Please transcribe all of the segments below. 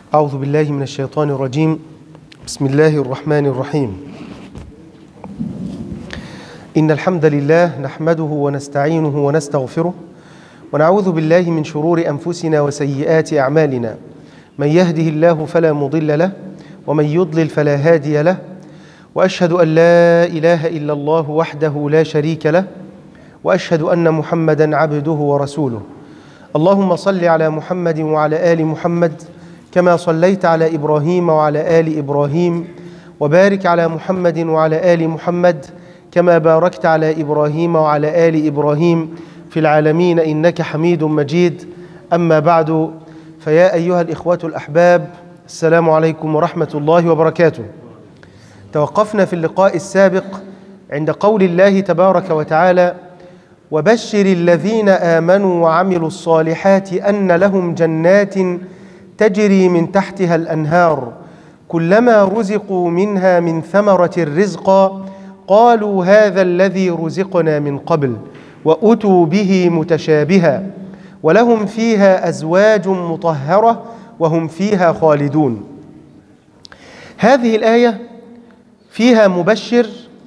أعوذ بالله من الشيطان الرجيم بسم الله الرحمن الرحيم إن الحمد لله نحمده ونستعينه ونستغفره ونعوذ بالله من شرور أنفسنا وسيئات أعمالنا من يهده الله فلا مضل له ومن يضلل فلا هادي له وأشهد أن لا إله إلا الله وحده لا شريك له وأشهد أن محمدا عبده ورسوله اللهم صل على محمد وعلى آل محمد كما صليت على ابراهيم وعلى ال ابراهيم وبارك على محمد وعلى ال محمد كما باركت على ابراهيم وعلى ال ابراهيم في العالمين انك حميد مجيد اما بعد فيا ايها الاخوه الاحباب السلام عليكم ورحمه الله وبركاته توقفنا في اللقاء السابق عند قول الله تبارك وتعالى وبشر الذين امنوا وعملوا الصالحات ان لهم جنات تجري من تحتها الانهار كلما رزقوا منها من ثمره رزقا قالوا هذا الذي رزقنا من قبل واتوا به متشابها ولهم فيها ازواج مطهره وهم فيها خالدون هذه الايه فيها مبشر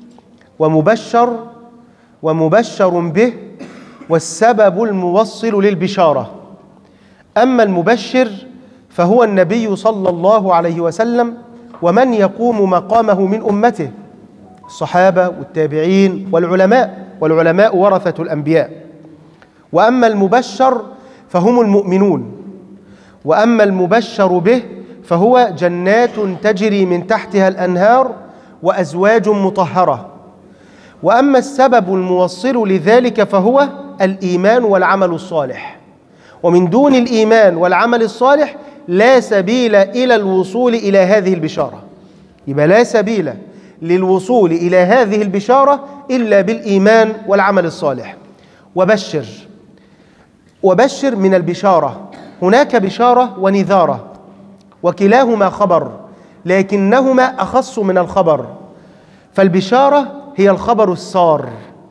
ومبشر ومبشر به والسبب الموصل للبشاره اما المبشر فهو النبي صلى الله عليه وسلم ومن يقوم مقامه من امته الصحابه والتابعين والعلماء والعلماء ورثه الانبياء واما المبشر فهم المؤمنون واما المبشر به فهو جنات تجري من تحتها الانهار وازواج مطهره واما السبب الموصل لذلك فهو الايمان والعمل الصالح ومن دون الايمان والعمل الصالح لا سبيل الى الوصول الى هذه البشاره يبقى لا سبيل للوصول الى هذه البشاره الا بالايمان والعمل الصالح وبشر وبشر من البشاره هناك بشاره ونذاره وكلاهما خبر لكنهما اخص من الخبر فالبشاره هي الخبر السار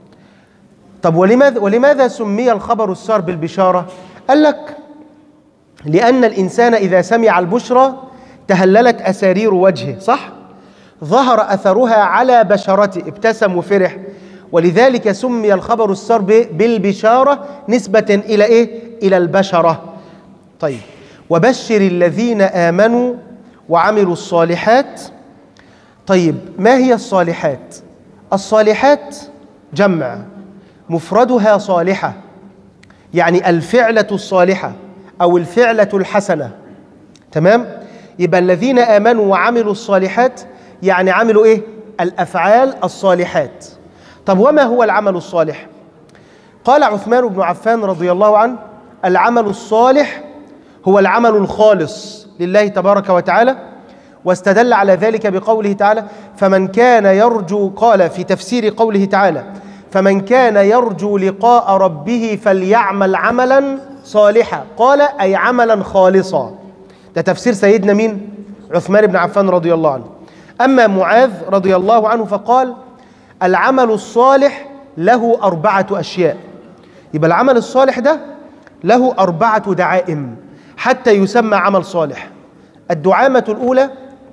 طب ولماذا ولماذا سمي الخبر السار بالبشاره قال لك لأن الإنسان إذا سمع البشرى تهللت أسارير وجهه صح؟ ظهر أثرها على بشرته ابتسم وفرح ولذلك سمي الخبر السار بالبشارة نسبة إلى إيه؟ إلى البشرة طيب وبشر الذين آمنوا وعملوا الصالحات طيب ما هي الصالحات؟ الصالحات جمع مفردها صالحة يعني الفعلة الصالحة أو الفعلة الحسنة تمام يبقى الذين آمنوا وعملوا الصالحات يعني عملوا إيه الأفعال الصالحات طب وما هو العمل الصالح قال عثمان بن عفان رضي الله عنه العمل الصالح هو العمل الخالص لله تبارك وتعالى واستدل على ذلك بقوله تعالى فمن كان يرجو قال في تفسير قوله تعالى فمن كان يرجو لقاء ربه فليعمل عملا صالحة قال أي عملا خالصا ده تفسير سيدنا مين عثمان بن عفان رضي الله عنه أما معاذ رضي الله عنه فقال العمل الصالح له أربعة أشياء يبقى العمل الصالح ده له أربعة دعائم حتى يسمى عمل صالح الدعامة الأولى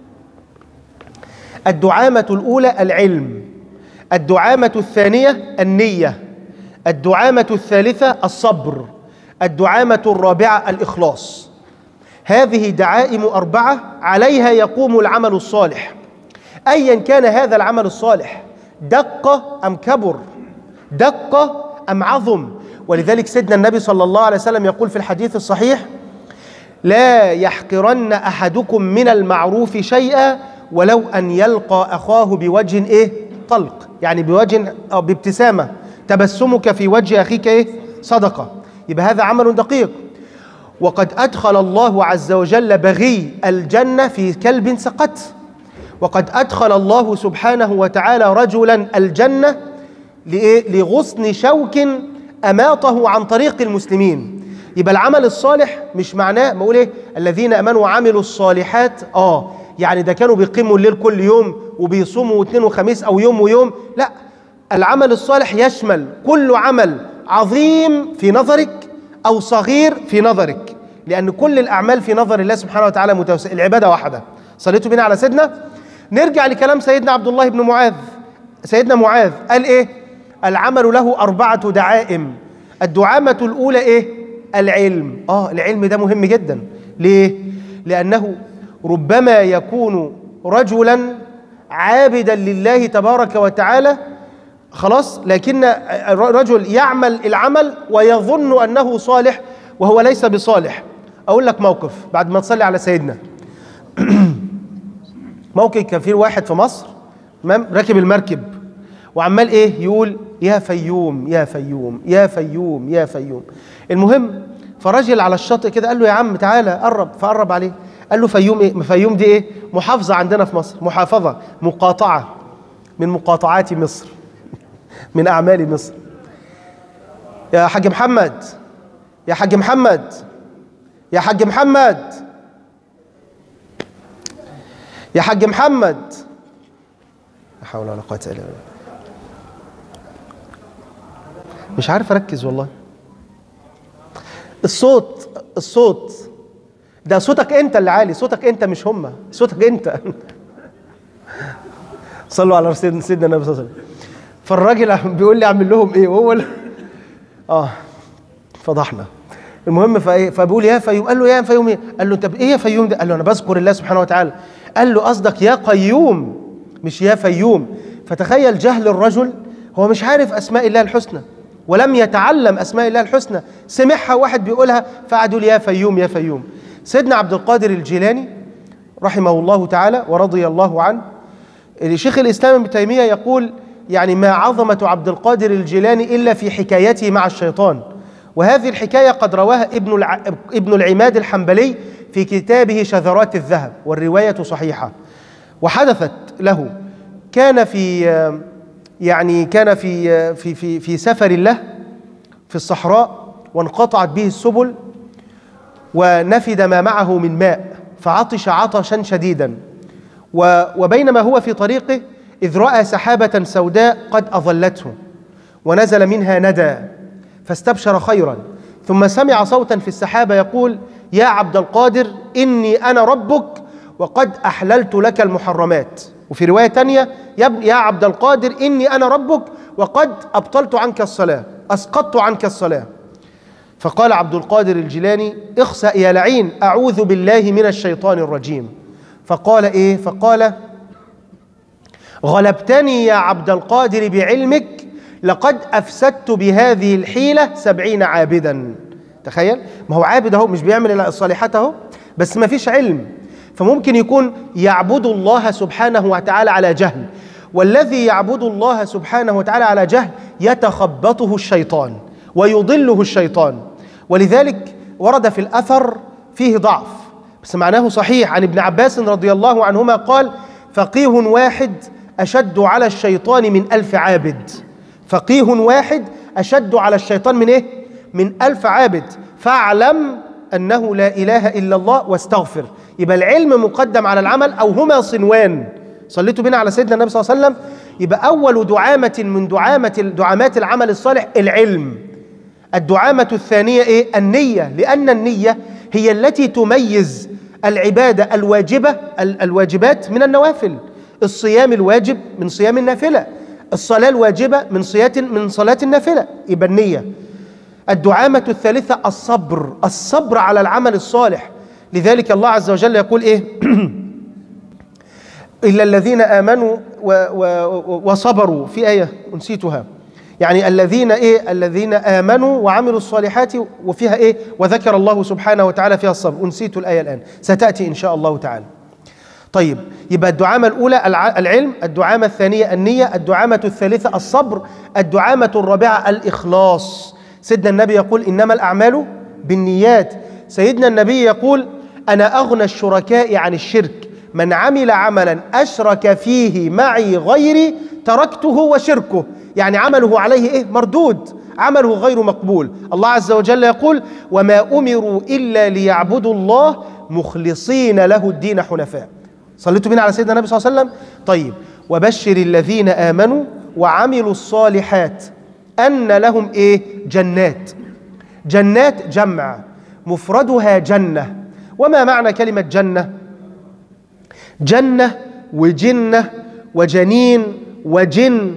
الدعامة الأولى العلم الدعامة الثانية النية الدعامة الثالثة الصبر الدعامة الرابعة الإخلاص هذه دعائم أربعة عليها يقوم العمل الصالح أيا كان هذا العمل الصالح دق أم كبر دق أم عظم ولذلك سيدنا النبي صلى الله عليه وسلم يقول في الحديث الصحيح لا يحقرن أحدكم من المعروف شيئا ولو أن يلقى أخاه بوجه إيه طلق يعني بوجه أو بابتسامة تبسمك في وجه أخيك إيه صدقة يبقى هذا عمل دقيق وقد أدخل الله عز وجل بغي الجنة في كلب سقط وقد أدخل الله سبحانه وتعالى رجلا الجنة لغصن شوك أماطه عن طريق المسلمين يبقى العمل الصالح مش معناه بقول ايه الذين امنوا وعملوا الصالحات اه يعني ده كانوا بيقيموا الليل كل يوم وبيصوموا اثنين وخميس او يوم ويوم لا العمل الصالح يشمل كل عمل عظيم في نظرك او صغير في نظرك لأن كل الأعمال في نظر الله سبحانه وتعالى متوسعة العبادة واحدة صليتوا بنا على سيدنا نرجع لكلام سيدنا عبد الله بن معاذ سيدنا معاذ قال إيه العمل له أربعة دعائم الدعامة الأولى إيه العلم آه العلم ده مهم جدا ليه لأنه ربما يكون رجلا عابدا لله تبارك وتعالى خلاص لكن رجل يعمل العمل ويظن انه صالح وهو ليس بصالح اقول لك موقف بعد ما تصلي على سيدنا موقف كان في واحد في مصر تمام راكب المركب وعمال ايه يقول يا فيوم يا فيوم يا فيوم يا فيوم المهم فراجل على الشاطئ كده قال له يا عم تعالى قرب فقرب عليه قال له فيوم ايه فيوم دي ايه محافظه عندنا في مصر محافظه مقاطعه من مقاطعات مصر من اعمال مصر يا حاج محمد يا حاج محمد يا حاج محمد يا حاج محمد لا حول ولا قوه الا بالله مش عارف اركز والله الصوت الصوت ده صوتك انت اللي عالي صوتك انت مش هما صوتك انت صلوا على سيدنا سيدنا النبي صلى الله عليه وسلم فالراجل بيقول لي اعمل لهم ايه وهو ال... اه فضحنا المهم فايه فبيقول يا فيوم قال له يا فيوم ايه قال له طب ايه يا فيوم ده قال له انا بذكر الله سبحانه وتعالى قال له قصدك يا قيوم مش يا فيوم فتخيل جهل الرجل هو مش عارف اسماء الله الحسنى ولم يتعلم اسماء الله الحسنى سمعها واحد بيقولها فقعد يقول يا فيوم يا فيوم سيدنا عبد القادر الجيلاني رحمه الله تعالى ورضي الله عنه شيخ الاسلام ابن تيميه يقول يعني ما عظمه عبد القادر الجيلاني الا في حكايته مع الشيطان وهذه الحكايه قد رواها ابن الع... ابن العماد الحنبلي في كتابه شذرات الذهب والروايه صحيحه وحدثت له كان في يعني كان في في في في سفر له في الصحراء وانقطعت به السبل ونفد ما معه من ماء فعطش عطشا شديدا وبينما هو في طريقه إذ رأى سحابة سوداء قد أظلته ونزل منها ندى فاستبشر خيرا ثم سمع صوتا في السحابة يقول يا عبد القادر إني أنا ربك وقد أحللت لك المحرمات وفي رواية تانية يا عبد القادر إني أنا ربك وقد أبطلت عنك الصلاة أسقطت عنك الصلاة فقال عبد القادر الجيلاني اخسأ يا لعين أعوذ بالله من الشيطان الرجيم فقال إيه فقال غلبتني يا عبد القادر بعلمك لقد أفسدت بهذه الحيلة سبعين عابدا تخيل ما هو عابد اهو مش بيعمل الصالحات اهو بس ما فيش علم فممكن يكون يعبد الله سبحانه وتعالى على جهل والذي يعبد الله سبحانه وتعالى على جهل يتخبطه الشيطان ويضله الشيطان ولذلك ورد في الأثر فيه ضعف بس معناه صحيح عن ابن عباس رضي الله عنهما قال فقيه واحد أشد على الشيطان من ألف عابد فقيه واحد أشد على الشيطان من إيه؟ من ألف عابد فاعلم أنه لا إله إلا الله واستغفر يبقى العلم مقدم على العمل أو هما صنوان صليتوا بنا على سيدنا النبي صلى الله عليه وسلم يبقى أول دعامة من دعامة دعامات العمل الصالح العلم الدعامة الثانية إيه؟ النية لأن النية هي التي تميز العبادة الواجبة الواجبات من النوافل الصيام الواجب من صيام النافلة الصلاة الواجبة من صلاة من صلاة النافلة يبقى النية الدعامة الثالثة الصبر الصبر على العمل الصالح لذلك الله عز وجل يقول إيه إلا الذين آمنوا و و وصبروا في آية نسيتها يعني الذين إيه الذين آمنوا وعملوا الصالحات وفيها إيه وذكر الله سبحانه وتعالى فيها الصبر أنسيت الآية الآن ستأتي إن شاء الله تعالى طيب يبقى الدعامة الأولى العلم الدعامة الثانية النية الدعامة الثالثة الصبر الدعامة الرابعة الإخلاص سيدنا النبي يقول إنما الأعمال بالنيات سيدنا النبي يقول أنا أغنى الشركاء عن الشرك من عمل عملا أشرك فيه معي غيري تركته وشركه يعني عمله عليه إيه مردود عمله غير مقبول الله عز وجل يقول وما أمروا إلا ليعبدوا الله مخلصين له الدين حنفاء صليتوا بنا على سيدنا النبي صلى الله عليه وسلم طيب وبشر الذين آمنوا وعملوا الصالحات أن لهم إيه جنات جنات جمع مفردها جنة وما معنى كلمة جنة جنة وجنة وجنين وجن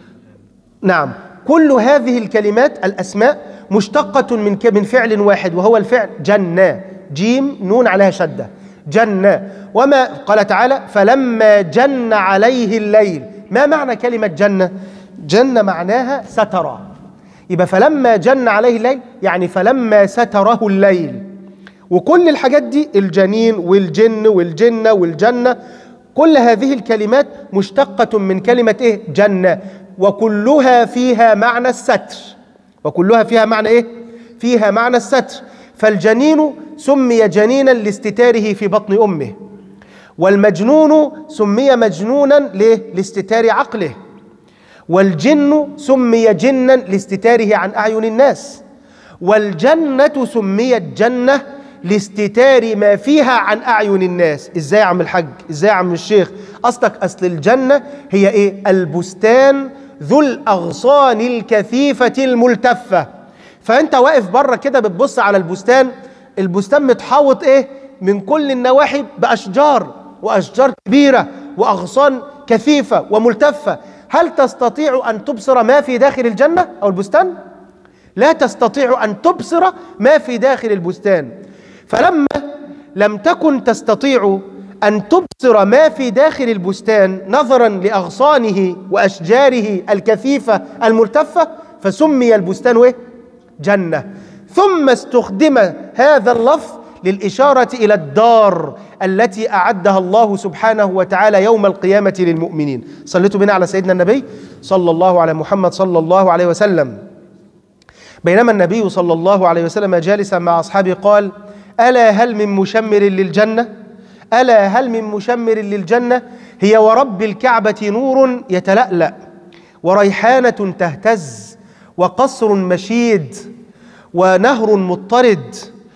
نعم كل هذه الكلمات الأسماء مشتقة من ك- من فعل واحد وهو الفعل جنة جيم نون عليها شدة جنة وما قال تعالى فلما جن عليه الليل ما معنى كلمة جنة جنة معناها ستر يبقى فلما جن عليه الليل يعني فلما ستره الليل وكل الحاجات دي الجنين والجن والجنة والجنة كل هذه الكلمات مشتقة من كلمة ايه جنة وكلها فيها معنى الستر وكلها فيها معنى ايه فيها معنى الستر فالجنين سمي جنينا لاستتاره في بطن امه والمجنون سمي مجنونا ليه لاستتار عقله والجن سمي جنا لاستتاره عن اعين الناس والجنة سميت جنة لاستتار ما فيها عن أعين الناس إزاي يا عم الحاج إزاي يا عم الشيخ قصدك أصل الجنة هي إيه البستان ذو الأغصان الكثيفة الملتفة فأنت واقف بره كده بتبص على البستان البستان متحوط إيه من كل النواحي بأشجار وأشجار كبيرة وأغصان كثيفة وملتفة هل تستطيع أن تبصر ما في داخل الجنة أو البستان؟ لا تستطيع ان تبصر ما في داخل البستان فلما لم تكن تستطيع ان تبصر ما في داخل البستان نظرا لاغصانه واشجاره الكثيفه الملتفه فسمي البستان ايه جنه ثم استخدم هذا اللفظ للاشاره الى الدار التي اعدها الله سبحانه وتعالى يوم القيامه للمؤمنين صليتوا بنا على سيدنا النبي صلى الله على محمد صلى الله عليه وسلم بينما النبي صلى الله عليه وسلم جالسا مع اصحابه قال الا هل من مشمر للجنه الا هل من مشمر للجنه هي ورب الكعبه نور يتلالا وريحانه تهتز وقصر مشيد ونهر مضطرد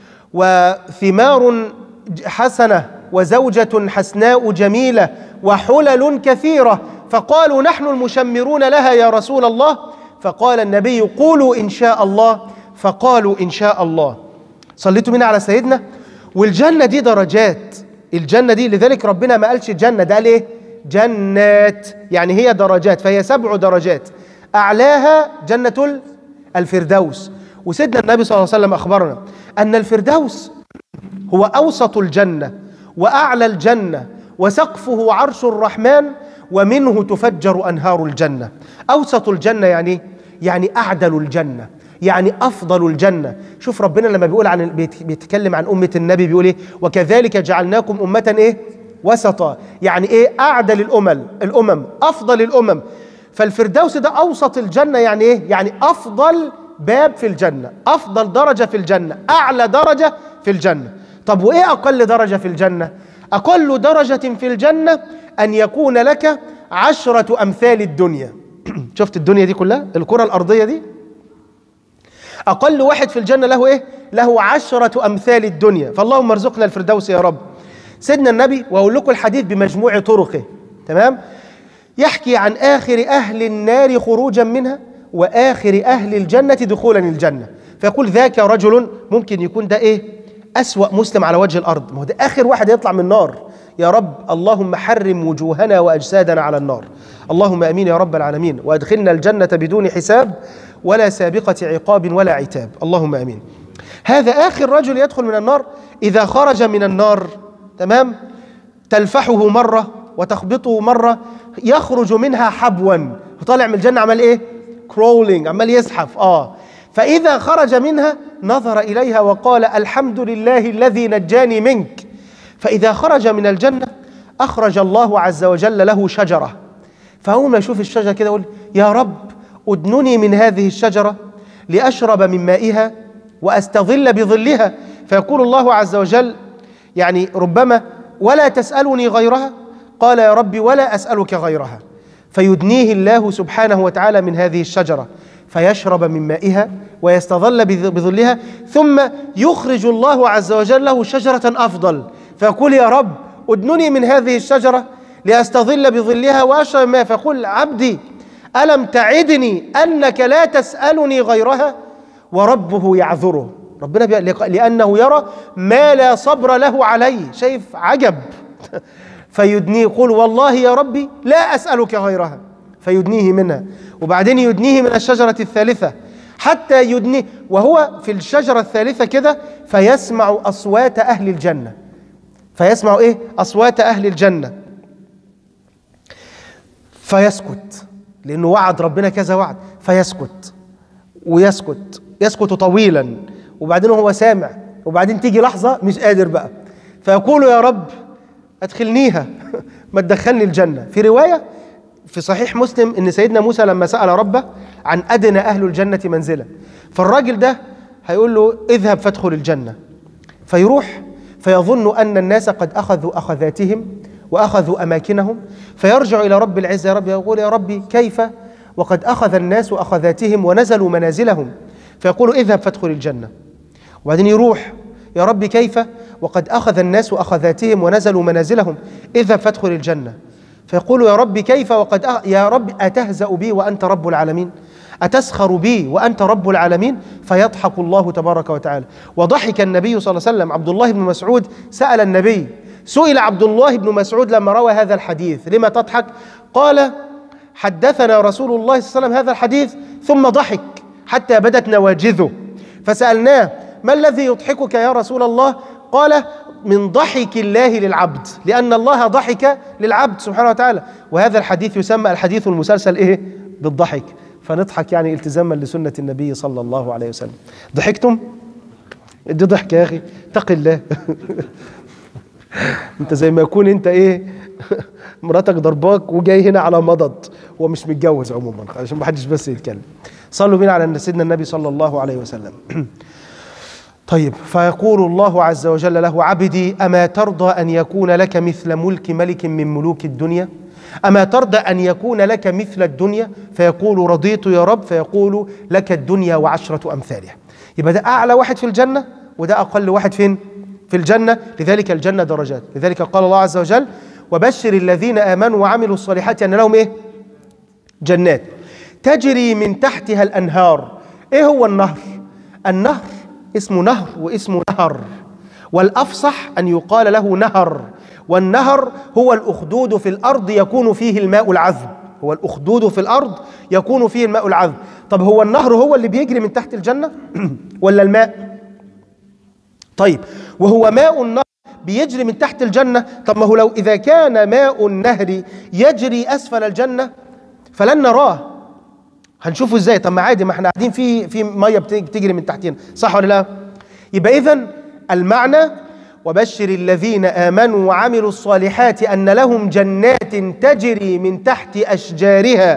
وثمار حسنه وزوجه حسناء جميله وحلل كثيره فقالوا نحن المشمرون لها يا رسول الله فقال النبي قولوا ان شاء الله فقالوا ان شاء الله صليتوا منا على سيدنا والجنه دي درجات الجنه دي لذلك ربنا ما قالش جنه ده قال ايه جنات يعني هي درجات فهي سبع درجات اعلاها جنه الفردوس وسيدنا النبي صلى الله عليه وسلم اخبرنا ان الفردوس هو اوسط الجنه واعلى الجنه وسقفه عرش الرحمن ومنه تفجر انهار الجنه اوسط الجنه يعني إيه؟ يعني اعدل الجنه يعني افضل الجنه شوف ربنا لما بيقول عن بيت- بيتكلم عن امه النبي بيقول ايه وكذلك جعلناكم امه ايه وسطا يعني ايه اعدل الامم الامم افضل الامم فالفردوس ده اوسط الجنه يعني ايه يعني افضل باب في الجنه افضل درجه في الجنه اعلى درجه في الجنه طب وايه اقل درجه في الجنه اقل درجه في الجنه ان يكون لك عشره امثال الدنيا شفت الدنيا دي كلها الكره الارضيه دي أقل واحد في الجنة له إيه؟ له عشرة أمثال الدنيا فاللهم ارزقنا الفردوس يا رب سيدنا النبي وأقول لكم الحديث بمجموع طرقه تمام يحكي عن آخر أهل النار خروجا منها وآخر أهل الجنة دخولا الجنة فيقول ذاك رجل ممكن يكون ده إيه أسوأ مسلم على وجه الأرض ما هو ده آخر واحد يطلع من النار يا رب اللهم حرم وجوهنا وأجسادنا على النار اللهم امين يا رب العالمين وادخلنا الجنه بدون حساب ولا سابقه عقاب ولا عتاب اللهم امين هذا اخر رجل يدخل من النار اذا خرج من النار تمام تلفحه مره وتخبطه مره يخرج منها حبوا وطالع من الجنه عمل ايه كرولينج عمال يزحف اه فاذا خرج منها نظر اليها وقال الحمد لله الذي نجاني منك فاذا خرج من الجنه اخرج الله عز وجل له شجره فأول ما يشوف الشجرة كده يقول يا رب أدنني من هذه الشجرة لأشرب من مائها وأستظل بظلها فيقول الله عز وجل يعني ربما ولا تسألني غيرها قال يا رب ولا أسألك غيرها فيدنيه الله سبحانه وتعالى من هذه الشجرة فيشرب من مائها ويستظل بظ- بظلها ثم يخرج الله عز وجل له شجرة أفضل فيقول يا رب أدنني من هذه الشجرة لأستظل بظلها وأشرب ماء فيقول عبدي ألم تعدني أنك لا تسألني غيرها وربه يعذره ربنا بي... لأنه يرى ما لا صبر له عليه شايف عجب فيدنيه يقول والله يا ربي لا أسألك غيرها فيدنيه منها وبعدين يدنيه من الشجرة الثالثة حتى يدنيه وهو في الشجرة الثالثة كده فيسمع أصوات أهل الجنة فيسمع إيه أصوات أهل الجنة فيسكت لأنه وعد ربنا كذا وعد فيسكت ويسكت يسكت طويلا وبعدين هو سامع وبعدين تيجي لحظة مش قادر بقى فيقول يا رب أدخلنيها ما تدخلني الجنة في رواية في صحيح مسلم ان سيدنا موسى لما سال ربه عن ادنى اهل الجنه منزلا فالراجل ده هيقول له اذهب فادخل الجنه فيروح فيظن ان الناس قد اخذوا اخذاتهم واخذوا اماكنهم فيرجع الى رب العزه يا رب يقول يا ربي كيف وقد اخذ الناس اخذاتهم ونزلوا منازلهم فيقول اذهب فادخل الجنه وبعدين يروح يا رب كيف وقد اخذ الناس اخذاتهم ونزلوا منازلهم اذهب فادخل الجنه فيقول يا رب كيف وقد أ... يا رب أتهزأ بي وأنت رب العالمين أتسخر بي وأنت رب العالمين فيضحك الله تبارك وتعالى وضحك النبي صلى الله عليه وسلم عبد الله بن مسعود سأل النبي سئل عبد الله بن مسعود لما روى هذا الحديث لما تضحك قال حدثنا رسول الله صلى الله عليه وسلم هذا الحديث ثم ضحك حتى بدت نواجذه فسألناه ما الذي يضحكك يا رسول الله قال من ضحك الله للعبد لأن الله ضحك للعبد سبحانه وتعالى وهذا الحديث يسمى الحديث المسلسل إيه بالضحك فنضحك يعني التزاما لسنة النبي صلى الله عليه وسلم ضحكتم دي ضحك يا أخي اتق الله انت زي ما يكون انت ايه مراتك ضرباك وجاي هنا على مضض ومش متجوز عموما عشان ما حدش بس يتكلم صلوا بينا على سيدنا النبي صلى الله عليه وسلم طيب فيقول الله عز وجل له عبدي أما ترضى أن يكون لك مثل ملك ملك من ملوك الدنيا أما ترضى أن يكون لك مثل الدنيا فيقول رضيت يا رب فيقول لك الدنيا وعشرة أمثالها يبقى ده أعلى واحد في الجنة وده أقل واحد فين في الجنة لذلك الجنة درجات لذلك قال الله عز وجل وبشر الذين آمنوا وعملوا الصالحات أن لهم إيه جنات تجري من تحتها الأنهار إيه هو النهر النهر اسمه نهر واسمه نهر والافصح ان يقال له نهر والنهر هو الاخدود في الارض يكون فيه الماء العذب هو الاخدود في الارض يكون فيه الماء العذب طب هو النهر هو اللي بيجري من تحت الجنه ولا الماء طيب وهو ماء النهر بيجري من تحت الجنه طب ما هو لو اذا كان ماء النهر يجري اسفل الجنه فلن نراه هنشوفه ازاي طب ما عادي ما احنا قاعدين في في ميه بتجري من تحتنا صح ولا لا يبقى اذا المعنى وبشر الذين امنوا وعملوا الصالحات ان لهم جنات تجري من تحت اشجارها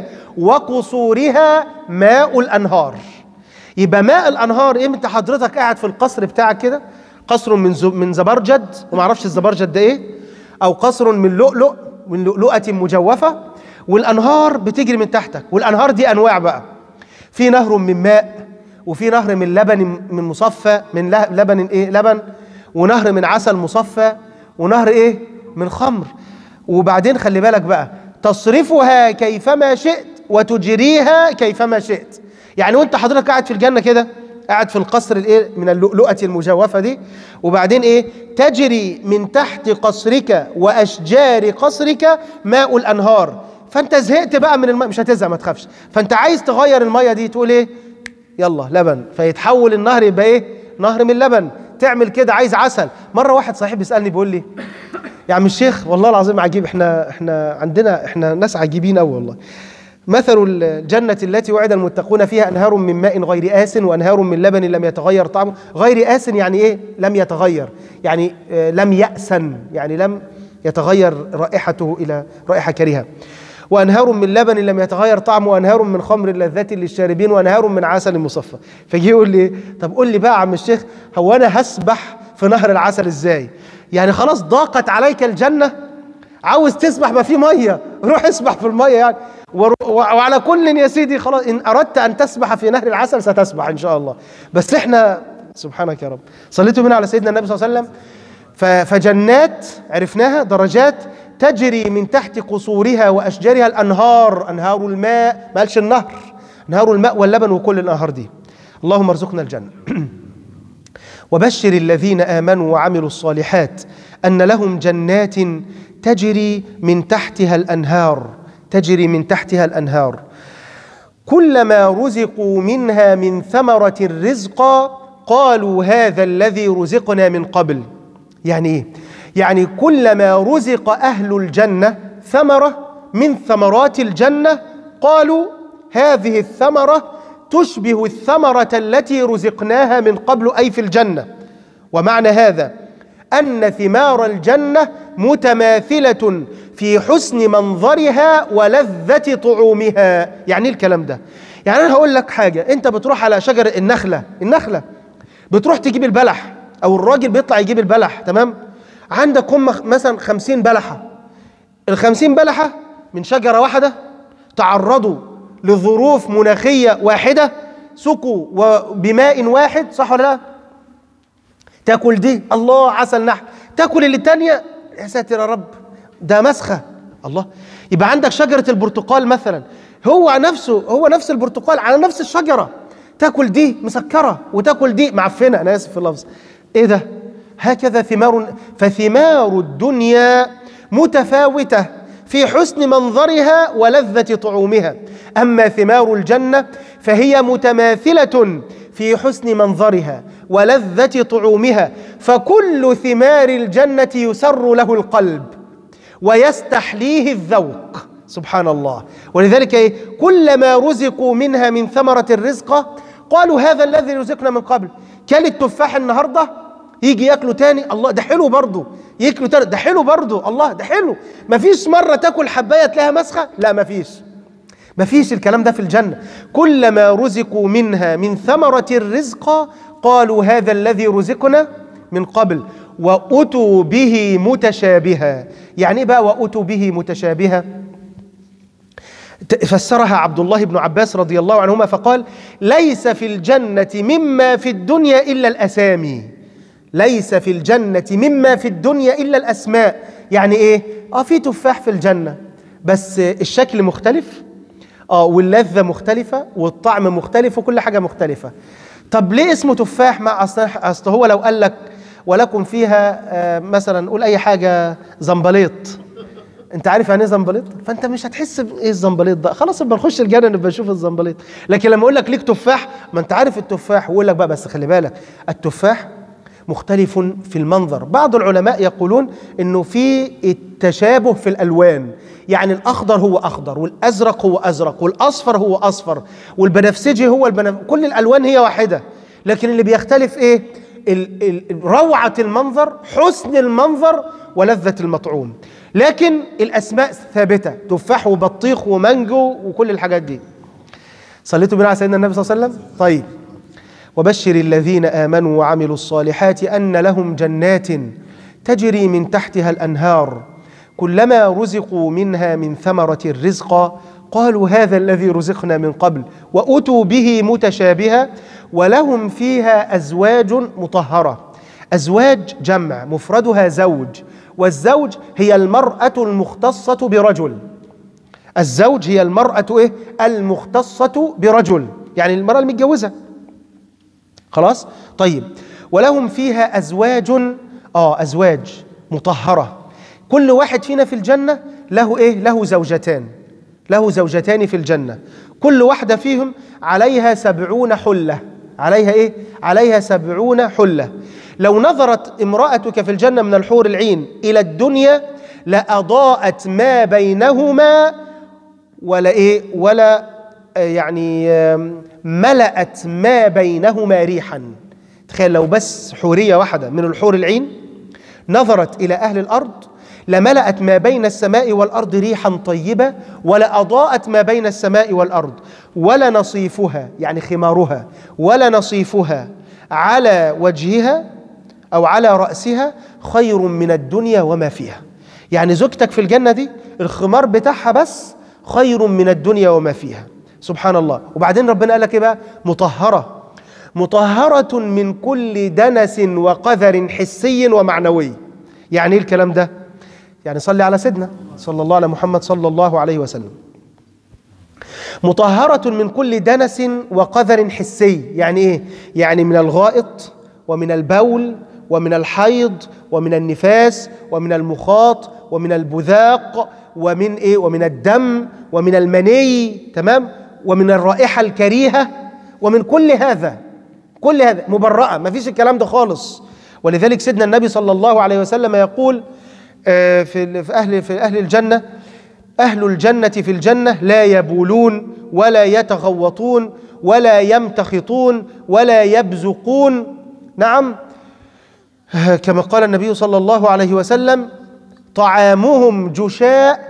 وقصورها ماء الانهار يبقى ماء الانهار ايه انت حضرتك قاعد في القصر بتاعك كده قصر من من زبرجد وما اعرفش الزبرجد ده ايه او قصر من لؤلؤ من لؤلؤه مجوفه والانهار بتجري من تحتك والانهار دي انواع بقى في نهر من ماء وفي نهر من لبن من مصفى من لبن ايه لبن ونهر من عسل مصفى ونهر ايه من خمر وبعدين خلي بالك بقى تصرفها كيفما شئت وتجريها كيفما شئت يعني وانت حضرتك قاعد في الجنه كده قاعد في القصر الايه من اللؤلؤه المجوفه دي وبعدين ايه تجري من تحت قصرك واشجار قصرك ماء الانهار فانت زهقت بقى من الماء مش هتزهق ما تخافش فانت عايز تغير الميه دي تقول ايه يلا لبن فيتحول النهر يبقى ايه نهر من لبن تعمل كده عايز عسل مره واحد صاحبي بيسالني بيقول لي يا عم الشيخ والله العظيم عجيب احنا احنا عندنا احنا ناس عجيبين قوي والله مثل الجنة التي وعد المتقون فيها أنهار من ماء غير آس وأنهار من لبن لم يتغير طعمه غير آس يعني إيه لم يتغير يعني آه لم يأسن يعني لم يتغير رائحته إلى رائحة كريهة وانهار من لبن لم يتغير طعمه وانهار من خمر لذة للشاربين وانهار من عسل مصفى فجي يقول لي طب قول لي بقى يا عم الشيخ هو انا هسبح في نهر العسل ازاي يعني خلاص ضاقت عليك الجنة عاوز تسبح ما في مية روح اسبح في المية يعني وعلى كل يا سيدي خلاص ان اردت ان تسبح في نهر العسل ستسبح ان شاء الله بس احنا سبحانك يا رب صليتوا بنا على سيدنا النبي صلى الله عليه وسلم فجنات عرفناها درجات تجري من تحت قصورها واشجارها الانهار انهار الماء ما قالش النهر انهار الماء واللبن وكل الانهار دي اللهم ارزقنا الجنه وبشر الذين امنوا وعملوا الصالحات ان لهم جنات تجري من تحتها الانهار تجري من تحتها الانهار كلما رزقوا منها من ثمره رزقا قالوا هذا الذي رزقنا من قبل يعني ايه يعني كلما رزق اهل الجنه ثمره من ثمرات الجنه قالوا هذه الثمره تشبه الثمره التي رزقناها من قبل اي في الجنه ومعنى هذا ان ثمار الجنه متماثله في حسن منظرها ولذه طعومها يعني ايه الكلام ده يعني انا هقول لك حاجه انت بتروح على شجر النخله النخله بتروح تجيب البلح او الراجل بيطلع يجيب البلح تمام عندك هم مثلا خمسين بلحه الخمسين بلحه من شجره واحده تعرضوا لظروف مناخيه واحده سقوا وبماء واحد صح ولا لا تاكل دي الله عسل نحل تاكل اللي التانية يا ساتر يا رب ده مسخة الله يبقى عندك شجرة البرتقال مثلا هو نفسه هو نفس البرتقال على نفس الشجرة تاكل دي مسكرة وتاكل دي معفنة أنا آسف في اللفظ إيه ده هكذا ثمار فثمار الدنيا متفاوتة في حسن منظرها ولذة طعومها أما ثمار الجنة فهي متماثلة في حسن منظرها ولذة طعومها فكل ثمار الجنة يسر له القلب ويستحليه الذوق سبحان الله ولذلك إيه؟ كلما رزقوا منها من ثمرة الرزق قالوا هذا الذي رزقنا من قبل كل التفاح النهارده يجي ياكله تاني الله ده حلو برضه ياكله تاني ده حلو برضه الله ده حلو مفيش مره تاكل حبايه تلاقيها مسخه لا مفيش مفيش الكلام ده في الجنه كلما رزقوا منها من ثمره الرزق قالوا هذا الذي رزقنا من قبل واتوا به متشابها يعني ايه بقى واتوا به متشابها فسرها عبد الله بن عباس رضي الله عنهما فقال ليس في الجنه مما في الدنيا الا الاسامي ليس في الجنة مما في الدنيا إلا الأسماء يعني إيه؟ آه في تفاح في الجنة بس الشكل مختلف آه واللذة مختلفة والطعم مختلف وكل حاجة مختلفة طب ليه اسمه تفاح مع أصل أصل هو لو قال لك ولكم فيها آه مثلا قول أي حاجة زنبليط انت عارف يعني ايه زنبليط فانت مش هتحس بايه الزنبليط ده خلاص يبقى نخش الجنه نبقى نشوف الزنبليط لكن لما اقول لك ليك تفاح ما انت عارف التفاح ويقول لك بقى بس خلي بالك التفاح مختلف في المنظر بعض العلماء يقولون انه في التشابه في الالوان يعني الاخضر هو اخضر والازرق هو ازرق والاصفر هو اصفر والبنفسجي هو البنف... كل الالوان هي واحده لكن اللي بيختلف ايه ال... ال... روعه المنظر حسن المنظر ولذه المطعوم لكن الاسماء ثابته تفاح وبطيخ ومانجو وكل الحاجات دي صليتوا بنا على سيدنا النبي صلى الله عليه وسلم طيب وبشر الذين امنوا وعملوا الصالحات ان لهم جنات تجري من تحتها الانهار كلما رزقوا منها من ثمره الرزق قالوا هذا الذي رزقنا من قبل واتوا به متشابها ولهم فيها ازواج مطهره ازواج جمع مفردها زوج والزوج هي المراه المختصه برجل الزوج هي المراه ايه المختصه برجل يعني المراه المتجوزه خلاص طيب ولهم فيها ازواج اه ازواج مطهره كل واحد فينا في الجنه له ايه له زوجتان له زوجتان في الجنه كل واحده فيهم عليها سبعون حله عليها ايه عليها سبعون حله لو نظرت امراتك في الجنه من الحور العين الى الدنيا لاضاءت ما بينهما ولا ايه ولا يعني ملأت ما بينهما ريحا تخيل لو بس حورية واحدة من الحور العين نظرت إلى أهل الأرض لملأت ما بين السماء والأرض ريحا طيبة ولأضاءت ما بين السماء والأرض ولا نصيفها يعني خمارها ولا نصيفها على وجهها أو على رأسها خير من الدنيا وما فيها يعني زوجتك في الجنة دي الخمار بتاعها بس خير من الدنيا وما فيها سبحان الله وبعدين ربنا قال لك ايه بقى مطهره مطهره من كل دنس وقذر حسي ومعنوي يعني ايه الكلام ده يعني صلي على سيدنا صلى الله على محمد صلى الله عليه وسلم مطهرة من كل دنس وقذر حسي يعني ايه يعني من الغائط ومن البول ومن الحيض ومن النفاس ومن المخاط ومن البذاق ومن ايه ومن الدم ومن المني تمام ومن الرائحه الكريهه ومن كل هذا كل هذا مبرأة ما فيش الكلام ده خالص ولذلك سيدنا النبي صلى الله عليه وسلم يقول آه، في في أهل في أهل الجنة أهل الجنة في الجنة لا يبولون ولا يتغوطون ولا يمتخطون ولا يبزقون نعم آه، كما قال النبي صلى الله عليه وسلم طعامهم جشاء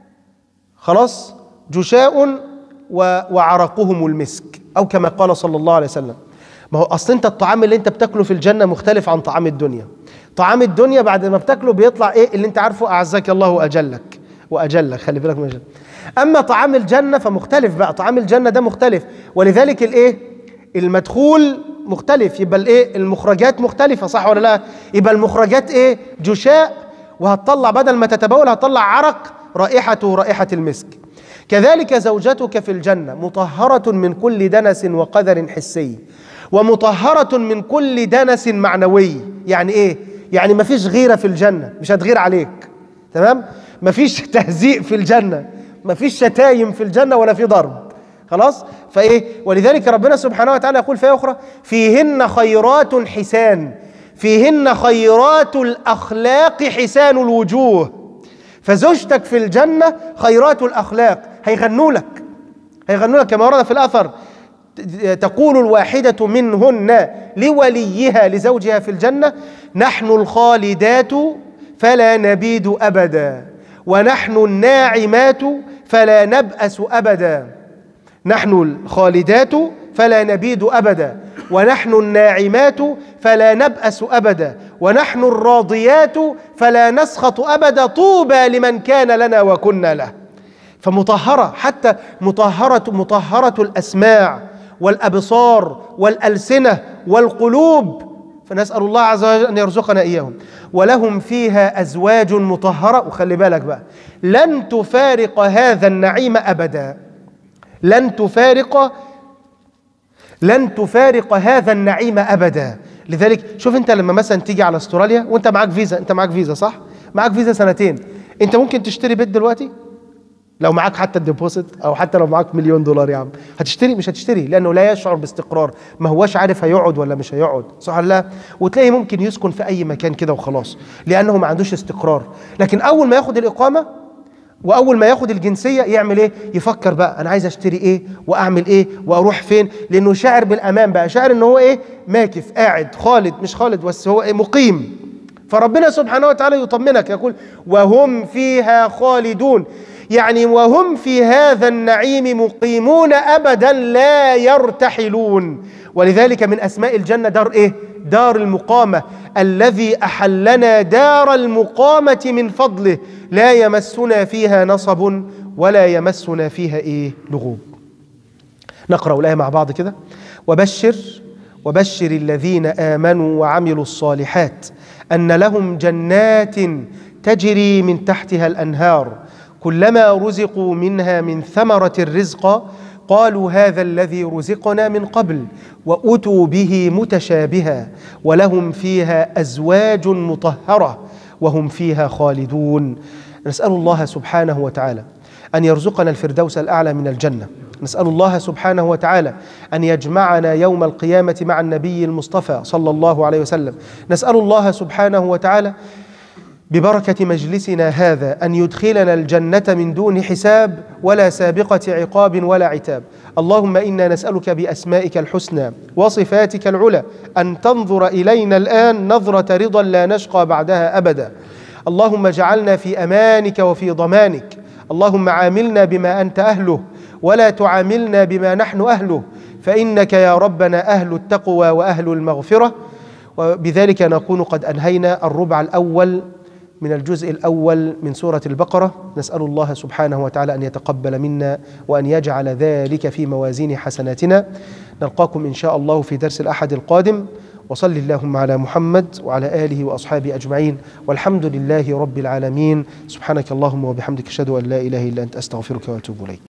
خلاص جشاء و- وعرقهم المسك أو كما قال صلى الله عليه وسلم ما هو أصل أنت الطعام اللي أنت بتاكله في الجنة مختلف عن طعام الدنيا طعام الدنيا بعد ما بتاكله بيطلع إيه اللي أنت عارفه أعزك الله وأجلك وأجلك خلي بالك من الجنة أما طعام الجنة فمختلف بقى طعام الجنة ده مختلف ولذلك الإيه المدخول مختلف يبقى الإيه المخرجات مختلفة صح ولا لا يبقى المخرجات إيه جشاء وهتطلع بدل ما تتبول هتطلع عرق رائحته رائحة المسك كذلك زوجتك في الجنة مطهرة من كل دنس وقذر حسي ومطهرة من كل دنس معنوي يعني ايه؟ يعني مفيش غيرة في الجنة مش هتغير عليك تمام؟ مفيش تهزيء في الجنة مفيش شتايم في الجنة ولا في ضرب خلاص؟ فايه؟ ولذلك ربنا سبحانه وتعالى يقول في أخرى فيهن خيرات حسان فيهن خيرات الأخلاق حسان الوجوه فزوجتك في الجنة خيرات الأخلاق هيغنوا لك هيغنوا لك كما ورد في الأثر تقول الواحدة منهن لوليها لزوجها في الجنة نحن الخالدات فلا نبيد أبدا ونحن الناعمات فلا نبأس أبدا نحن الخالدات فلا نبيد أبدا ونحن الناعمات فلا نبأس أبدا ونحن الراضيات فلا نسخط أبدا طوبى لمن كان لنا وكنا له فمطهرة حتى مطهرة مطهرة الأسماع والأبصار والألسنة والقلوب فنسأل الله عز وجل أن يرزقنا إياهم ولهم فيها أزواج مطهرة وخلي بالك بقى لن تفارق هذا النعيم أبدا لن تفارق لن تفارق هذا النعيم ابدا لذلك شوف انت لما مثلا تيجي على استراليا وانت معاك فيزا انت معاك فيزا صح معاك فيزا سنتين انت ممكن تشتري بيت دلوقتي لو معاك حتى الديبوزيت او حتى لو معاك مليون دولار يا عم هتشتري مش هتشتري لانه لا يشعر باستقرار ما هواش عارف هيقعد ولا مش هيقعد صح ولا لا وتلاقيه ممكن يسكن في اي مكان كده وخلاص لانه ما عندوش استقرار لكن اول ما ياخد الاقامه واول ما ياخد الجنسيه يعمل ايه يفكر بقى انا عايز اشتري ايه واعمل ايه واروح فين لانه شاعر بالامان بقى شاعر ان هو ايه ماكث قاعد خالد مش خالد بس هو إيه مقيم فربنا سبحانه وتعالى يطمنك يقول وهم فيها خالدون يعني وهم في هذا النعيم مقيمون ابدا لا يرتحلون ولذلك من اسماء الجنه دار ايه دار المقامه الذي احلنا دار المقامه من فضله لا يمسنا فيها نصب ولا يمسنا فيها ايه لغوب نقرا الايه مع بعض كده وبشر وبشر الذين امنوا وعملوا الصالحات ان لهم جنات تجري من تحتها الانهار كلما رزقوا منها من ثمره الرزق قالوا هذا الذي رزقنا من قبل واتوا به متشابها ولهم فيها ازواج مطهره وهم فيها خالدون نسال الله سبحانه وتعالى ان يرزقنا الفردوس الاعلى من الجنه نسال الله سبحانه وتعالى ان يجمعنا يوم القيامه مع النبي المصطفى صلى الله عليه وسلم نسال الله سبحانه وتعالى ببركة مجلسنا هذا أن يدخلنا الجنة من دون حساب ولا سابقة عقاب ولا عتاب اللهم إنا نسألك بأسمائك الحسنى وصفاتك العلى أن تنظر إلينا الآن نظرة رضا لا نشقى بعدها أبدا اللهم اجعلنا في أمانك وفي ضمانك اللهم عاملنا بما أنت أهله ولا تعاملنا بما نحن أهله فإنك يا ربنا أهل التقوى وأهل المغفرة وبذلك نكون قد أنهينا الربع الأول من الجزء الأول من سورة البقرة نسأل الله سبحانه وتعالى أن يتقبل منا وأن يجعل ذلك في موازين حسناتنا نلقاكم إن شاء الله في درس الأحد القادم وصل اللهم على محمد وعلى آله وأصحابه أجمعين والحمد لله رب العالمين سبحانك اللهم وبحمدك أشهد أن لا إله إلا أنت أستغفرك وأتوب إليك